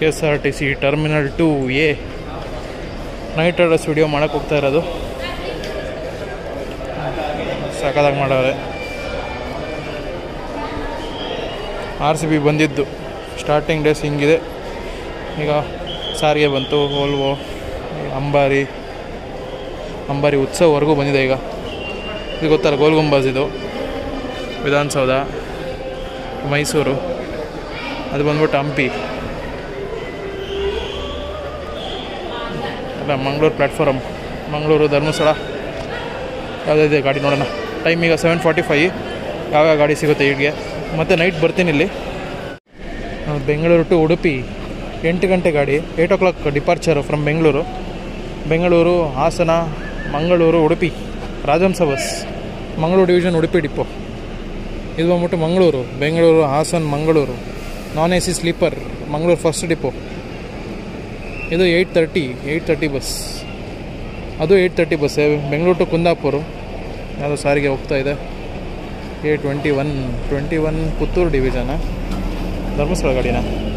K S R T C terminal two A night riders video ಮಾಡೋಕ್ಕೆ ಹೋಗ್ತಾ ಇರೋದು ಸಖತ್ತಾಗಿ ಮಾಡವ್ರೆ ಆರ್ ಸಿ ಬಿ ಬಂದಿದ್ದು ಸ್ಟಾರ್ಟಿಂಗ್ ಡೇಸ್ ಹಿಂಗಿದೆ ಈಗ ಸಾರಿಗೆ ಬಂತು ವೋಲ್ವೋ ಅಂಬಾರಿ ಅಂಬಾರಿ ಉತ್ಸವವರೆಗೂ ಬಂದಿದೆ ಈಗ ಇದು ಗೊತ್ತಲ್ಲ ಗೋಲ್ ಗುಂಬಾಜ್ ಇದು ವಿಧಾನಸೌಧ ಮೈಸೂರು ಅದು ಬಂದ್ಬಿಟ್ಟು ಹಂಪಿ ಅಲ್ಲ ಮಂಗಳೂರು ಪ್ಲ್ಯಾಟ್ಫಾರಮ್ ಮಂಗಳೂರು ಧರ್ಮಸ್ಥಳ ಯಾವುದಿದೆ ಗಾಡಿ ನೋಡೋಣ ಟೈಮ್ ಈಗ ಸೆವೆನ್ ಫಾರ್ಟಿ ಫೈ ಯಾವ್ಯಾವ ಗಾಡಿ ಸಿಗುತ್ತೆ ಇಲ್ಲಿಗೆ ಮತ್ತು ನೈಟ್ ಬರ್ತೀನಿ ಇಲ್ಲಿ ಆ, ಬೆಂಗಳೂರು ಟು ಉಡುಪಿ ಎಂಟು ಗಂಟೆ ಗಾಡಿ eight o'clock departure from Bengaluru Bengaluru Hassan Mangaluru Udupi Rajahamsa bus Mangaluru division Udupi depot ಇದು ಬಂದ್ಬಿಟ್ಟು Mangaluru Bengaluru Hassan Mangaluru non A C sleeper Mangaluru first depot ಇದು eight thirty eight thirty bus ಅದು ಏಯ್ಟ್ ತರ್ಟಿ ಬಸ್ಸೇ ಬೆಂಗಳೂರು ಟು ಕುಂದಾಪುರ ಯಾವುದೋ ಸಾರಿಗೆ ಹೋಗ್ತಾ ಇದೆ A twenty one twenty one Puttur ಡಿವಿಷನ ಧರ್ಮಸ್ಥಳ ಗಾಡಿನ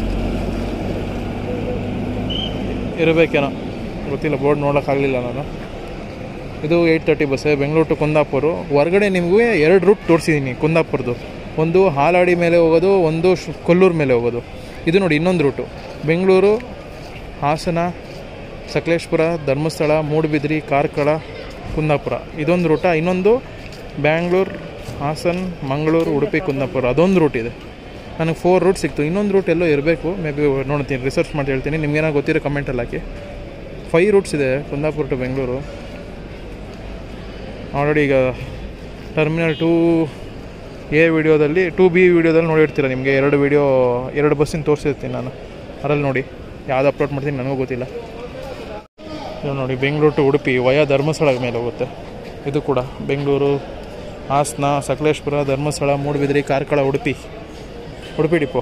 ಇರಬೇಕೇನೋ ಗೊತ್ತಿಲ್ಲ ಬೋರ್ಡ್ ನೋಡೋಕ್ಕಾಗಲಿಲ್ಲ ನಾನು ಇದು ಏಯ್ಟ್ ತರ್ಟಿ ಬಸ್ಸೇ ಬೆಂಗಳೂರು ಟು ಕುಂದಾಪುರ ಹೊರಗಡೆ ನಿಮಗೆ ಎರಡು ರೂಟ್ ತೋರಿಸಿದ್ದೀನಿ ಕುಂದಾಪುರದ್ದು ಒಂದು ಹಾಲಾಡಿ ಮೇಲೆ ಹೋಗೋದು ಒಂದು ಶ್ ಕೊಲ್ಲೂರು ಮೇಲೆ ಹೋಗೋದು ಇದು ನೋಡಿ ಇನ್ನೊಂದು ರೂಟು ಬೆಂಗಳೂರು ಹಾಸನ ಸಕಲೇಶ್ಪುರ ಧರ್ಮಸ್ಥಳ ಮೂಡುಬಿದ್ರಿ ಕಾರ್ಕಳ ಕುಂದಾಪುರ ಇದೊಂದು ರೂಟ ಇನ್ನೊಂದು ಬ್ಯಾಂಗ್ಳೂರು ಹಾಸನ್ ಮಂಗಳೂರು ಉಡುಪಿ ಕುಂದಾಪುರ ಅದೊಂದು ರೂಟ್ ಇದೆ ನನಗೆ ಫೋರ್ ರೂಟ್ ಸಿಕ್ತು ಇನ್ನೊಂದು ರೂಟ್ ಎಲ್ಲೋ ಇರಬೇಕು ಮೇ ಬಿ ನೋಡ್ತೀನಿ ರಿಸರ್ಚ್ ಮಾಡಿ ಹೇಳ್ತೀನಿ ನಿಮ್ಗೇನೋ ಗೊತ್ತಿರೋ ಕಮೆಂಟಲ್ಲಿ ಹಾಕಿ ಫೈವ್ ರೂಟ್ಸ್ ಇದೆ ಕುಂದಾಪುರ ಟು ಬೆಂಗಳೂರು ಆಲ್ರೆಡಿ ಈಗ ಟರ್ಮಿನಲ್ ಟೂ ಎ ವಿಡಿಯೋದಲ್ಲಿ ಟೂ ಬಿ ವಿಡಿಯೋದಲ್ಲಿ ನೋಡಿರ್ತೀರ ನಿಮಗೆ ಎರಡು ವಿಡಿಯೋ ಎರಡು ಬಸ್ಸಿನ ತೋರಿಸಿರ್ತೀನಿ ನಾನು ಅದರಲ್ಲಿ ನೋಡಿ ಯಾವ್ದು ಅಪ್ಲೋಡ್ ಮಾಡ್ತೀನಿ ನನಗೂ ಗೊತ್ತಿಲ್ಲ ಇದು ನೋಡಿ ಬೆಂಗಳೂರು ಟು ಉಡುಪಿ ವಯ ಧರ್ಮಸ್ಥಳ ಮೇಲೆ ಹೋಗುತ್ತೆ ಇದು ಕೂಡ ಬೆಂಗಳೂರು ಹಾಸನ ಸಕಲೇಶ್ಪುರ ಧರ್ಮಸ್ಥಳ ಮೂಡುಬಿದಿರೆ ಕಾರ್ಕಳ ಉಡುಪಿ ಉಡುಪಿ ಡಿಪೋ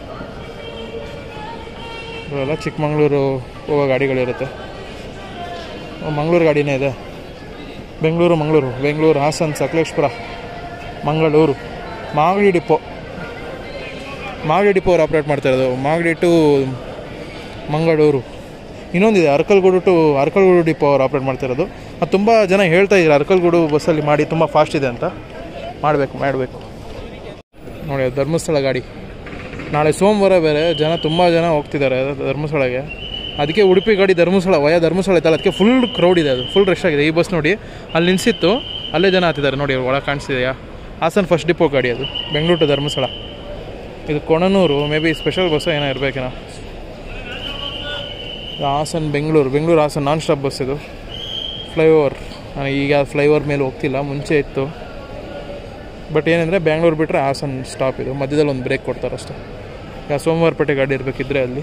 ಇವೆಲ್ಲ ಚಿಕ್ಕಮಂಗ್ಳೂರು ಹೋಗೋ ಗಾಡಿಗಳಿರುತ್ತೆ ಓ, ಮಂಗಳೂರು ಗಾಡಿನೇ ಇದೆ ಬೆಂಗಳೂರು ಮಂಗಳೂರು ಬೆಂಗಳೂರು ಹಾಸನ್ ಸಕಲೇಶ್ಪುರ ಮಂಗಳೂರು ಮಾಗಡಿ ಡಿಪೋ ಮಾಗಡಿ ಡಿಪೋ ಅವ್ರು ಆಪ್ರೇಟ್ ಮಾಡ್ತಾ ಇರೋದು ಮಾಗಡಿ ಟು ಮಂಗಳೂರು ಇನ್ನೊಂದಿದೆ ಅರ್ಕಲ್ಗೂಡು ಟು ಅರ್ಕಲ್ಗೂಡು ಡಿಪೋ ಅವ್ರು ಆಪ್ರೇಟ್ ಮಾಡ್ತಾ ಇರೋದು ಅದು ತುಂಬ ಜನ ಹೇಳ್ತಾ ಇದ್ದಾರೆ ಅರ್ಕಲ್ಗೂಡು ಬಸ್ಸಲ್ಲಿ ಮಾಡಿ ತುಂಬ ಫಾಸ್ಟ್ ಇದೆ ಅಂತ ಮಾಡಬೇಕು ಮಾಡಬೇಕು ನೋಡಿ ಅದು ಧರ್ಮಸ್ಥಳ ಗಾಡಿ ನಾಳೆ ಸೋಮವಾರ ಬೇರೆ ಜನ ತುಂಬ ಜನ ಹೋಗ್ತಿದ್ದಾರೆ ಧರ್ಮಸ್ಥಳಗೆ ಅದಕ್ಕೆ ಉಡುಪಿ ಗಾಡಿ ಧರ್ಮಸ್ಥಳ ವಯ ಧರ್ಮಸ್ಥಳ ಇತ್ತಲ್ಲ ಅದಕ್ಕೆ ಫುಲ್ ಕ್ರೌಡ್ ಇದೆ ಅದು ಫುಲ್ ರಶ್ ಆಗಿದೆ ಈ ಬಸ್ ನೋಡಿ ಅಲ್ಲಿ ನಿಲ್ಸಿತ್ತು ಅಲ್ಲೇ ಜನ ಹತ್ತಿದ್ದಾರೆ ನೋಡಿ ಒಳಗೆ ಕಾಣಿಸ್ತಿದೆಯಾ ಹಾಸನ್ ಫಸ್ಟ್ ಡಿಪೋ ಗಾಡಿ ಅದು ಬೆಂಗಳೂರು ಟು ಧರ್ಮಸ್ಥಳ ಇದು Konanur maybe special bus ಏನೋ ಇರಬೇಕೇನೋ ಇದು Hassan Bengaluru Bengaluru Hassan non stop bus ಇದು ಫ್ಲೈಓವರ್ ನಾನು ಈಗ ಫ್ಲೈಓವರ್ ಮೇಲೆ ಹೋಗ್ತಿಲ್ಲ ಮುಂಚೆ ಇತ್ತು ಬಟ್ ಏನಂದರೆ ಬ್ಯಾಂಗ್ಳೂರು ಬಿಟ್ಟರೆ ಹಾಸನ್ ಸ್ಟಾಪ್ ಇದು ಮಧ್ಯದಲ್ಲಿ ಒಂದು ಬ್ರೇಕ್ ಕೊಡ್ತಾರೆ ಅಷ್ಟೇ ಈಗ ಸೋಮವಾರಪೇಟೆ ಗಾಡಿ ಇರಬೇಕಿದ್ರೆ ಅಲ್ಲಿ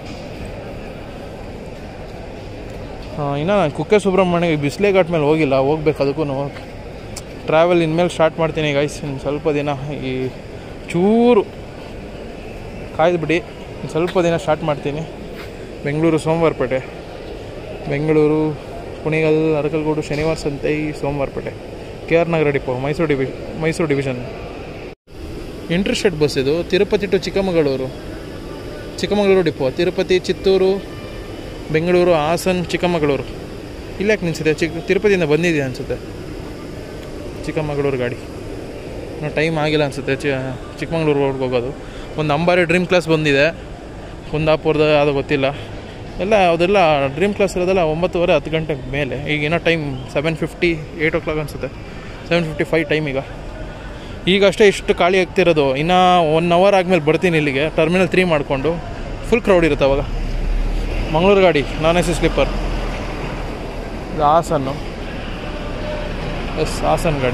ಇನ್ನು ನಾನು ಕುಕ್ಕೆ ಸುಬ್ರಹ್ಮಣ್ಯ ಬಿಸಿಲೆ ಘಾಟ್ ಮೇಲೆ ಹೋಗಿಲ್ಲ ಹೋಗ್ಬೇಕು ಅದಕ್ಕೂ ಟ್ರಾವೆಲ್ ಇನ್ಮೇಲೆ ಸ್ಟಾರ್ಟ್ ಮಾಡ್ತೀನಿ ಗೈಸ್ ಇನ್ನು ಸ್ವಲ್ಪ ದಿನ ಈ ಚೂರು ಕಾಯ್ದುಬಿಡಿ ಇನ್ನು ಸ್ವಲ್ಪ ದಿನ ಸ್ಟಾರ್ಟ್ ಮಾಡ್ತೀನಿ Bengaluru Somwarpet Bengaluru Kunigal Arkalgud Shanivarasanthe Somwarpet K R Nagar depot Mysuru ಡಿವಿ ಮೈಸೂರು ಡಿವಿಷನ್ ಇಂಟ್ರೆಸ್ಟೆಡ್ ಬಸ್ ಇದು ತಿರುಪತಿ ಟು ಚಿಕ್ಕಮಗಳೂರು ಚಿಕ್ಕಮಗಳೂರು ಡಿಪೋ ತಿರುಪತಿ ಚಿತ್ತೂರು ಬೆಂಗಳೂರು ಹಾಸನ್ ಚಿಕ್ಕಮಗಳೂರು ಇಲ್ಲಿ ಯಾಕೆ ನಿಲ್ಸಿದೆ ಚಿಕ್ಕ ತಿರುಪತಿಯಿಂದ ಬಂದಿದೆ ಅನಿಸುತ್ತೆ ಚಿಕ್ಕಮಗಳೂರು ಗಾಡಿ ಇನ್ನೂ ಟೈಮ್ ಆಗಿಲ್ಲ ಅನಿಸುತ್ತೆ ಚಿ ಚಿಕ್ಕಮಗಳೂರು ರೋಡ್ಗೆ ಹೋಗೋದು ಒಂದು ಅಂಬಾರಿ ಡ್ರೀಮ್ ಕ್ಲಾಸ್ ಬಂದಿದೆ ಕುಂದಾಪುರದ ಯಾವುದೋ ಗೊತ್ತಿಲ್ಲ ಎಲ್ಲ ಅದೆಲ್ಲ ಡ್ರೀಮ್ ಕ್ಲಾಸ್ ಇರೋದೆಲ್ಲ ಒಂಬತ್ತುವರೆ ಹತ್ತು ಗಂಟೆ ಮೇಲೆ ಈಗ ಏನೋ time seven fifty eight o'clock ಅನಿಸುತ್ತೆ ಸೆವೆನ್ ಫಿಫ್ಟಿ ಫೈವ್ ಟೈಮ್ ಈಗ ಈಗ ಅಷ್ಟೇ ಇಷ್ಟು ಖಾಲಿ ಆಗ್ತಿರೋದು ಇನ್ನು ಒನ್ ಅವರ್ ಆದಮೇಲೆ ಬರ್ತೀನಿ ಇಲ್ಲಿಗೆ ಟರ್ಮಿನಲ್ ತ್ರೀ ಮಾಡಿಕೊಂಡು ಫುಲ್ ಕ್ರೌಡ್ ಇರುತ್ತೆ ಅವಾಗ ಮಂಗಳೂರು ಗಾಡಿ ನಾನ್ ಎ ಸಿ ಸ್ಲೀಪರ್ ಇದು ಹಾಸನ್ನು ಎಸ್ ಹಾಸನ್ ಗಾಡಿ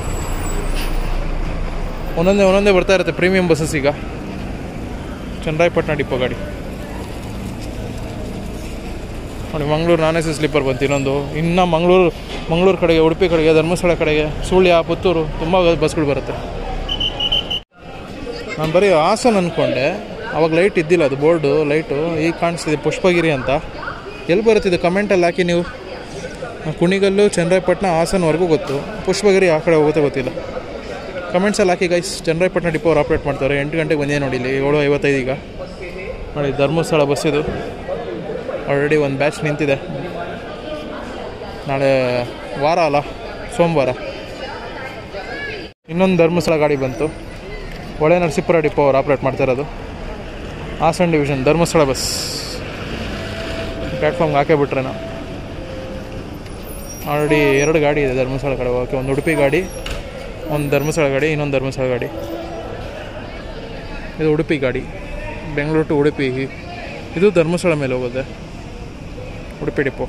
ಒಂದೊಂದೇ ಒಂದೊಂದೇ ಬರ್ತಾ ಇರುತ್ತೆ ಪ್ರೀಮಿಯಂ ಬಸ್ಸಸ್ ಈಗ ಚನ್ನರಾಯಪಟ್ಟಣ ಡಿಪೋ ಗಾಡಿ ನೋಡಿ Mangaluru non A C sleeper ಬಂತು ಇನ್ನೊಂದು ಇನ್ನು ಮಂಗಳೂರು ಮಂಗಳೂರು ಕಡೆಗೆ ಉಡುಪಿ ಕಡೆಗೆ ಧರ್ಮಸ್ಥಳ ಕಡೆಗೆ ಸುಳ್ಯ ಪುತ್ತೂರು ತುಂಬ ಬಸ್ಗಳು ಬರುತ್ತೆ ನಾನು ಬರೀ ಹಾಸನ್ ಅಂದ್ಕೊಂಡೆ ಅವಾಗ ಲೈಟ್ ಇದ್ದಿಲ್ಲ ಅದು ಬೋರ್ಡು ಲೈಟು ಈಗ ಕಾಣಿಸ್ತಿದೆ ಪುಷ್ಪಗಿರಿ ಅಂತ ಎಲ್ಲಿ ಬರುತ್ತಿದೆ ಕಮೆಂಟಲ್ಲಿ ಹಾಕಿ ನೀವು ಕುಣಿಗಲ್ಲು ಚನ್ನರಾಯಪಟ್ಟಣ ಹಾಸನ್ವರೆಗೂ ಗೊತ್ತು ಪುಷ್ಪಗಿರಿ ಆ ಕಡೆ ಹೋಗುತ್ತೆ ಗೊತ್ತಿಲ್ಲ ಕಮೆಂಟ್ಸಲ್ಲಿ ಹಾಕಿ ಗೈಸ್ ಚನ್ನರಾಯಪಟ್ಟಣ ಡಿಪೋ ಅವ್ರು ಆಪ್ರೇಟ್ ಮಾಡ್ತಾರೆ ಎಂಟು ಗಂಟೆಗೆ ಬಂದೇ ನೋಡಿ ಇಲ್ಲಿ ಏಳು ಐವತ್ತೈದು ಈಗ ನೋಡಿ ಧರ್ಮಸ್ಥಳ ಬಸ್ ಇದು ಆಲ್ರೆಡಿ ಒಂದು ಬ್ಯಾಚ್ ನಿಂತಿದೆ ನಾಳೆ ವಾರ ಅಲ್ಲ ಸೋಮವಾರ ಇನ್ನೊಂದು ಧರ್ಮಸ್ಥಳ ಗಾಡಿ ಬಂತು ಒಳೆ ನರಸೀಪುರ ಡಿಪೋ ಅವ್ರು ಆಪ್ರೇಟ್ ಮಾಡ್ತಾ ಇರೋದು ಹಾಸನ್ ಡಿವಿಷನ್ ಧರ್ಮಸ್ಥಳ ಬಸ್ ಪ್ಲ್ಯಾಟ್ಫಾರ್ಮ್ಗೆ ಹಾಕೇ ಬಿಟ್ರೆ ನಾವು ಆಲ್ರೆಡಿ ಎರಡು ಗಾಡಿ ಇದೆ ಧರ್ಮಸ್ಥಳ ಕಡೆ ಹೋಗೋಕ್ಕೆ ಒಂದು ಉಡುಪಿ ಗಾಡಿ ಒಂದು ಧರ್ಮಸ್ಥಳ ಗಾಡಿ ಇನ್ನೊಂದು ಧರ್ಮಸ್ಥಳ ಗಾಡಿ ಇದು ಉಡುಪಿ ಗಾಡಿ ಬೆಂಗಳೂರು ಟು ಉಡುಪಿ ಇದು ಧರ್ಮಸ್ಥಳ ಮೇಲೆ ಹೋಗುತ್ತೆ ಉಡುಪಿ ಡಿಪೋ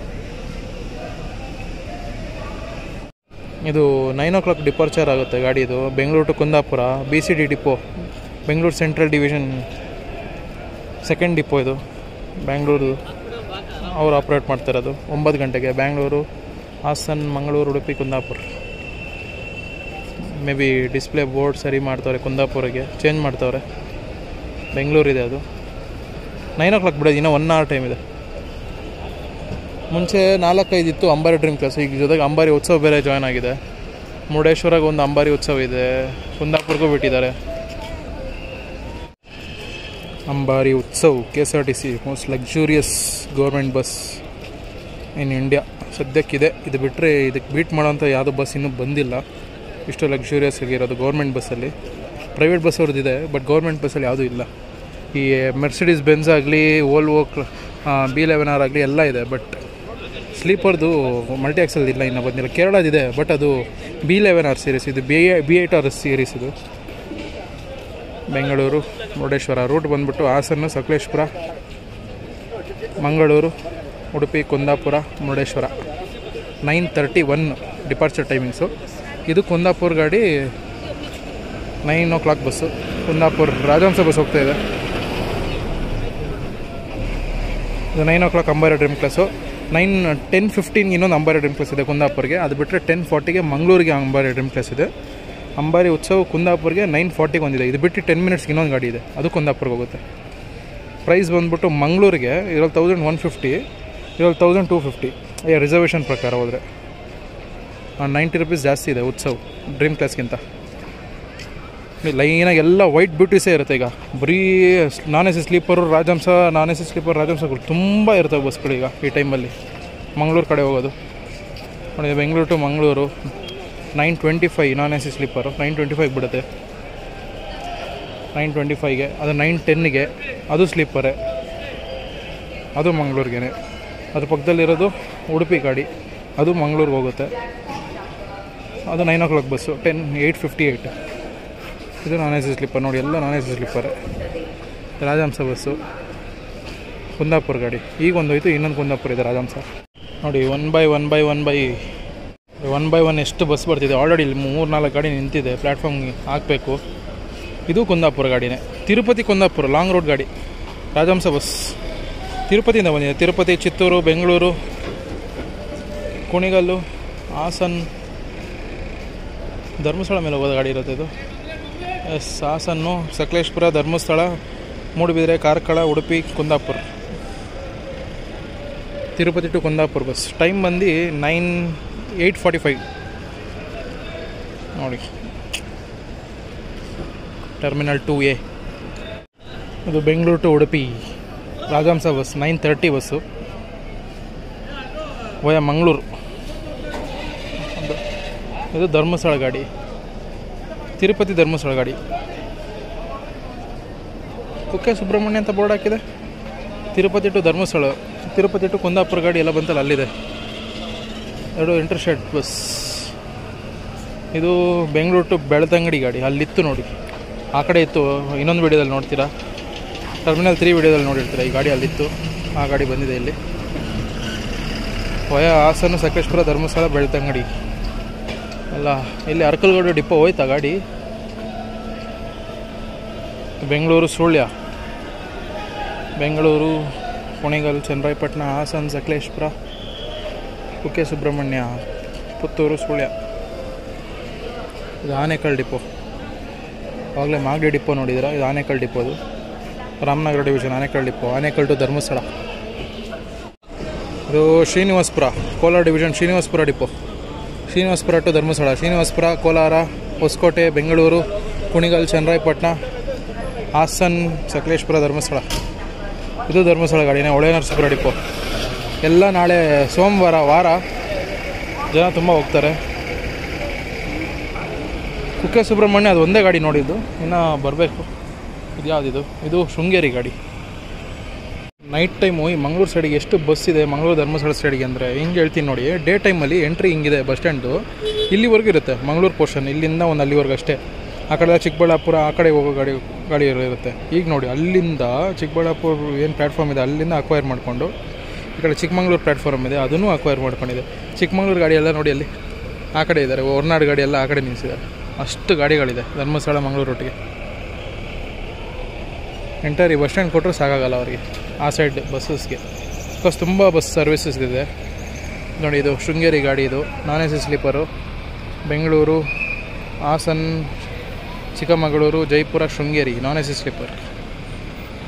ಇದು ನೈನ್ ಓ ಕ್ಲಾಕ್ ಡಿಪಾರ್ಚರ್ ಆಗುತ್ತೆ ಗಾಡಿ ಇದು Bengaluru to Kundapura B C D depot Bengaluru central division second depot ಇದು ಬ್ಯಾಂಗ್ಳೂರು ಅವ್ರು ಆಪ್ರೇಟ್ ಮಾಡ್ತಿರೋದು ಒಂಬತ್ತು ಗಂಟೆಗೆ Bangalore Hassan Mangaluru Udupi Kundapura maybe display board ಸರಿ ಮಾಡ್ತವ್ರೆ ಕುಂದಾಪುರಿಗೆ ಚೇಂಜ್ ಮಾಡ್ತವ್ರೆ ಬೆಂಗಳೂರಿದೆ ಅದು ನೈನ್ ಓ ಕ್ಲಾಕ್ ಬಿಡೋದು ಇನ್ನೂ ಒನ್ ಅವರ್ ಟೈಮ್ ಇದೆ ಮುಂಚೆ ನಾಲ್ಕೈದು ಇತ್ತು ಅಂಬಾರಿ ಡ್ರೀಮ್ ಕ್ಲಾಸ್ ಈಗ ಜೊತೆಗೆ ಅಂಬಾರಿ ಉತ್ಸವ ಬೇರೆ ಜಾಯ್ನ್ ಆಗಿದೆ ಮುರುಡೇಶ್ವರಾಗ ಒಂದು ಅಂಬಾರಿ ಉತ್ಸವ ಇದೆ ಕುಂದಾಪುರಗೂ ಬಿಟ್ಟಿದ್ದಾರೆ Ambari Utsav K S R T C most luxurious government bus in India ಸದ್ಯಕ್ಕಿದೆ ಇದು ಬಿಟ್ಟರೆ ಇದಕ್ಕೆ ಬೀಟ್ ಮಾಡೋಂಥ ಯಾವುದೋ ಬಸ್ ಇನ್ನೂ ಬಂದಿಲ್ಲ ಇಷ್ಟು ಲಕ್ಸುರಿಯಸ್ ಆಗಿರೋದು ಗೌರ್ಮೆಂಟ್ ಬಸ್ಸಲ್ಲಿ ಪ್ರೈವೇಟ್ ಬಸ್ ಅವ್ರದ್ದಿದೆ ಬಟ್ ಗೌರ್ಮೆಂಟ್ ಬಸ್ಸಲ್ಲಿ ಯಾವುದೂ ಇಲ್ಲ ಈ ಮೆರ್ಸಿಡೀಸ್ ಬೆನ್ಸ್ ಆಗಲಿ ಓಲ್ವೋ ಬಿ ಲೆವೆನ್ ಆರ್ ಆಗಲಿ ಎಲ್ಲ ಇದೆ ಬಟ್ ಸ್ಲೀಪರ್ದು ಮಲ್ಟಿ ಆಕ್ಸಲ್ ಇಲ್ಲ ಇನ್ನೂ ಬಂದಿಲ್ಲ ಕೇರಳದಿದೆ ಬಟ್ ಅದು ಬಿ ಲೆವೆನ್ ಆರ್ ಸೀರೀಸ್ ಇದು B B eight R series ಇದು ಬೆಂಗಳೂರು ಮುರುಡೇಶ್ವರ ರೂಟ್ ಬಂದ್ಬಿಟ್ಟು Hassan Sakleshpur Mangaluru Udupi Kundapura Murudeshwar nine thirty one departure timings ಇದು ಕುಂದಾಪುರ ಗಾಡಿ nine o'clock bus Kundapura Rajahamsa bus ಹೋಗ್ತಾ ಇದೆ ಇದು nine o'clock Ambari dream class nine ten fifteen ಇನ್ನೊಂದು ಅಂಬಾರಿ ಡ್ರೀಮ್ ಕ್ಲಾಸ್ ಇದೆ ಕುಂದಾಪುರ್ಗೆ ಅದು ಬಿಟ್ಟರೆ ಟೆನ್ ಫಾರ್ಟಿಗೆ ಮಂಗಳೂರಿಗೆ ಅಂಬಾರಿ ಡ್ರೀಮ್ ಕ್ಲಾಸ್ ಇದೆ ಅಂಬಾರಿ ಉತ್ಸವ ಕುಂದಾಪುರ್ಗೆ ನೈನ್ ಫಾರ್ಟಿಗೆ ಒಂದಿದೆ ಇದು ಬಿಟ್ಟು ಟೆನ್ ಮಿನಿಟ್ಸ್ಗೆ ಇನ್ನೊಂದು ಗಾಡಿ ಇದೆ ಅದು ಕುಂದಾಪುರ್ಗೆ ಹೋಗುತ್ತೆ ಪ್ರೈಸ್ ಬಂದ್ಬಿಟ್ಟು ಮಂಗಳೂರಿಗೆ ಇದ್ರಲ್ಲಿ ತೌಸಂಡ್ ಒನ್ ಫಿಫ್ಟಿ ಇದ್ರಲ್ಲಿ ತೌಸಂಡ್ ಟೂ ಫಿಫ್ಟಿ ರಿಸರ್ವೇಷನ್ ಪ್ರಕಾರ ಹೋದರೆ ನೈಂಟಿ ರುಪೀಸ್ ಜಾಸ್ತಿ ಇದೆ ಉತ್ಸವ್ ಡ್ರೀಮ್ ಕ್ಲಾಸ್ಗಿಂತ ಲೈನಾಗಿ ಎಲ್ಲ ವೈಟ್ ಬ್ಯೂಟೀಸೇ ಇರುತ್ತೆ ಈಗ ಬರೀ non A C sleeper Rajahamsa non A C sleeper ರಾಜಹಂಸಗಳು ತುಂಬ ಇರ್ತವೆ ಬಸ್ಗಳು ಈಗ ಈ ಟೈಮಲ್ಲಿ ಮಂಗಳೂರು ಕಡೆ ಹೋಗೋದು ನೋಡಿ Bengaluru to Mangaluru nine twenty five non A C sleeper nine twenty five ಬಿಡುತ್ತೆ ನೈನ್ ಟ್ವೆಂಟಿ ಫೈವ್ಗೆ ಅದು ನೈನ್ ಟೆನ್ನಿಗೆ ಅದು ಸ್ಲೀಪರೇ ಅದು ಮಂಗಳೂರಿಗೇ ಅದ್ರ ಪಕ್ಕದಲ್ಲಿರೋದು ಉಡುಪಿ ಗಾಡಿ ಅದು ಮಂಗಳೂರಿಗೆ ಹೋಗುತ್ತೆ ಅದು nine o'clock bus ten eight fifty eight ಇದು ನಾನ್ ಎ ಸಿ ಸ್ಲೀಪರ್ ನೋಡಿ ಎಲ್ಲ ನಾನ್ ಎ ಸಿ ಸ್ಲೀಪರೇ ರಾಜಹಂಸ ಬಸ್ಸು ಕುಂದಾಪುರ ಗಾಡಿ ಈಗ ಒಂದು ಹೋಯ್ತು ಇನ್ನೊಂದು ಕುಂದಾಪುರ ಇದೆ ರಾಜಹಂಸ ನೋಡಿ one by one by one by one by one ಎಷ್ಟು ಬಸ್ ಬರ್ತಿದೆ ಆಲ್ರೆಡಿ ಇಲ್ಲಿ ಮೂರು ನಾಲ್ಕು ಗಾಡಿ ನಿಂತಿದೆ ಪ್ಲ್ಯಾಟ್ಫಾರ್ಮ್ಗೆ ಹಾಕಬೇಕು ಇದು ಕುಂದಾಪುರ ಗಾಡಿನೇ ತಿರುಪತಿ ಕುಂದಾಪುರ ಲಾಂಗ್ ರೂಟ್ ಗಾಡಿ ರಾಜಹಂಸ ಬಸ್ ತಿರುಪತಿಯಿಂದ ಬಂದಿದೆ ತಿರುಪತಿ ಚಿತ್ತೂರು ಬೆಂಗಳೂರು ಕುಣಿಗಲ್ಲು ಹಾಸನ್ ಧರ್ಮಸ್ಥಳ ಮೇಲೆ ಹೋಗೋದು ಗಾಡಿ ಇರುತ್ತೆ ಇದು ಎಸ್ ಹಾಸನ್ನು Sakleshpur Dharmasthala Moodbidri Karkala Udupi Kundapura Tirupati to Kundapura bus time ಬಂದು ನೈನ್ ಏಯ್ಟ್ ಫಾರ್ಟಿ ಫೈವ್ ನೋಡಿ ಟರ್ಮಿನಲ್ ಟು ಎ ಇದು Bengaluru to Udupi Rajahamsa bus nine thirty bus via Mangaluru ಇದು ಧರ್ಮಸ್ಥಳ ಗಾಡಿ ತಿರುಪತಿ ಧರ್ಮಸ್ಥಳ ಗಾಡಿ ಕುಕ್ಕೆ ಸುಬ್ರಹ್ಮಣ್ಯ ಅಂತ ಬೋರ್ಡ್ ಹಾಕಿದೆ ತಿರುಪತಿ ಟು ಧರ್ಮಸ್ಥಳ ತಿರುಪತಿ ಟು ಕುಂದಾಪುರ ಗಾಡಿ ಎಲ್ಲ ಬಂತಲ್ಲ ಅಲ್ಲಿದೆ ಎರಡು ಇಂಟರ್ಶೆಡ್ ಬಸ್ ಇದು ಬೆಂಗಳೂರು ಟು ಬೆಳ್ತಂಗಡಿ ಗಾಡಿ ಅಲ್ಲಿತ್ತು ನೋಡಿ ಆ ಕಡೆ ಇತ್ತು ಇನ್ನೊಂದು ವಿಡಿಯೋದಲ್ಲಿ ನೋಡ್ತೀರಾ ಟರ್ಮಿನಲ್ ತ್ರೀ ವಿಡಿಯೋದಲ್ಲಿ ನೋಡಿರ್ತೀರಾ ಈ ಗಾಡಿ ಅಲ್ಲಿತ್ತು ಆ ಗಾಡಿ ಬಂದಿದೆ ಇಲ್ಲಿ ವಯ ಹಾಸನ ಸಕಲೇಶ್ಪುರ ಧರ್ಮಸ್ಥಳ ಬೆಳ್ತಂಗಡಿ ಅಲ್ಲ ಇಲ್ಲಿ ಅರ್ಕಲ್ಗೌಡ ಡಿಪೋ ಹೋಯ್ತಾ ಗಾಡಿ ಬೆಂಗಳೂರು ಸುಳ್ಯ ಬೆಂಗಳೂರು ಕುಣಿಗಲ್ ಚನ್ನರಾಯಪಟ್ಟಣ ಹಾಸನ ಸಕಲೇಶ್ಪುರ ಕುಕ್ಕೆ ಸುಬ್ರಹ್ಮಣ್ಯ ಪುತ್ತೂರು ಸುಳ್ಯ ಇದು ಆನೇಕಲ್ ಡಿಪೋ ಆವಾಗಲೇ ಮಾಗಡಿ ಡಿಪೋ ನೋಡಿದ್ದೀರಾ ಇದು ಆನೇಕಲ್ ಡಿಪೋ ಅದು Ramanagara division Anekal depot Anekal to Dharmasthala ಇದು Srinivaspur Kolar division Srinivaspur depot Srinivaspur to Dharmasthala Srinivaspur Kolar Hoskote Bengaluru Kunigal Channarayapatna Hassan Sakleshpur Dharmasthala ಇದು ಧರ್ಮಸ್ಥಳ ಗಾಡಿನೇ ಹೊಳೆ ನರಸೀಪುರ ಡಿಪೋ ಎಲ್ಲ ನಾಳೆ ಸೋಮವಾರ ವಾರ ಜನ ತುಂಬ ಹೋಗ್ತಾರೆ ಕುಕ್ಕೆ ಸುಬ್ರಹ್ಮಣ್ಯ ಅದು ಒಂದೇ ಗಾಡಿ ನೋಡಿದ್ದು ಇನ್ನು ಬರಬೇಕು ಇದು ಯಾವುದಿದು ಇದು ಶೃಂಗೇರಿ ಗಾಡಿ ನೈಟ್ ಟೈಮು ಈ ಮಂಗಳೂರು ಸೈಡಿಗೆ ಎಷ್ಟು ಬಸ್ ಇದೆ ಮಂಗಳೂರು ಧರ್ಮಸ್ಥಳ ಸೈಡಿಗೆ ಅಂದರೆ ಹಿಂಗೆ ಹೇಳ್ತೀನಿ ನೋಡಿ ಡೇ ಟೈಮಲ್ಲಿ ಎಂಟ್ರಿ ಹಿಂಗಿದೆ ಬಸ್ ಸ್ಟ್ಯಾಂಡು ಇಲ್ಲಿವರೆಗೂ ಇರುತ್ತೆ ಮಂಗಳೂರು ಪೋರ್ಷನ್ ಇಲ್ಲಿಂದ ಒಂದು ಅಲ್ಲಿವರೆಗೂ ಅಷ್ಟೇ ಆ ಕಡೆ ಚಿಕ್ಕಬಳ್ಳಾಪುರ ಆ ಕಡೆ ಹೋಗೋ ಗಾಡಿ ಗಾಡಿ ಇರುತ್ತೆ ಈಗ ನೋಡಿ ಅಲ್ಲಿಂದ ಚಿಕ್ಕಬಳ್ಳಾಪುರ ಏನು ಪ್ಲ್ಯಾಟ್ಫಾರ್ಮ್ ಇದೆ ಅಲ್ಲಿಂದ ಅಕ್ವೈರ್ ಮಾಡಿಕೊಂಡು ಈ ಕಡೆ ಚಿಕ್ಕಮಂಗ್ಳೂರು ಪ್ಲ್ಯಾಟ್ಫಾರ್ಮ್ ಇದೆ ಅದನ್ನು ಅಕ್ವೈರ್ ಮಾಡ್ಕೊಂಡಿದೆ ಚಿಕ್ಕಮಂಗ್ಳೂರು ಗಾಡಿ ಎಲ್ಲ ನೋಡಿ ಅಲ್ಲಿ ಆ ಕಡೆ ಇದ್ದಾರೆ ಹೊರನಾಡು ಗಾಡಿ ಎಲ್ಲ ಆ ಕಡೆ ನಿಲ್ಲಿಸಿದ್ದಾರೆ ಅಷ್ಟು ಗಾಡಿಗಳಿದೆ ಧರ್ಮಸ್ಥಳ ಮಂಗಳೂರು ಒಟ್ಟಿಗೆ ಎಂಟರಿ ಬಸ್ ಸ್ಟ್ಯಾಂಡ್ ಕೊಟ್ಟರು ಸಾಕಾಗಲ್ಲ ಅವರಿಗೆ ಆ ಸೈಡ್ ಬಸ್ಸಸ್ಗೆ ಬಿಕಾಸ್ ತುಂಬ ಬಸ್ ಸರ್ವಿಸಸ್ ಇದೆ ನೋಡಿ ಇದು ಶೃಂಗೇರಿ ಗಾಡಿ ಇದು non A C sleeper Bengaluru Hassan Chikkamagaluru Jaipur Sringeri non A C sleeper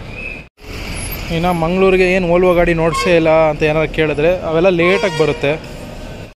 ಇನ್ನು ಮಂಗಳೂರಿಗೆ ಏನು ಓಲ್ವೋ ಗಾಡಿ ನೋಡಿಸೇ ಇಲ್ಲ ಅಂತ ಏನಾರು ಕೇಳಿದ್ರೆ ಅವೆಲ್ಲ ಲೇಟಾಗಿ ಬರುತ್ತೆ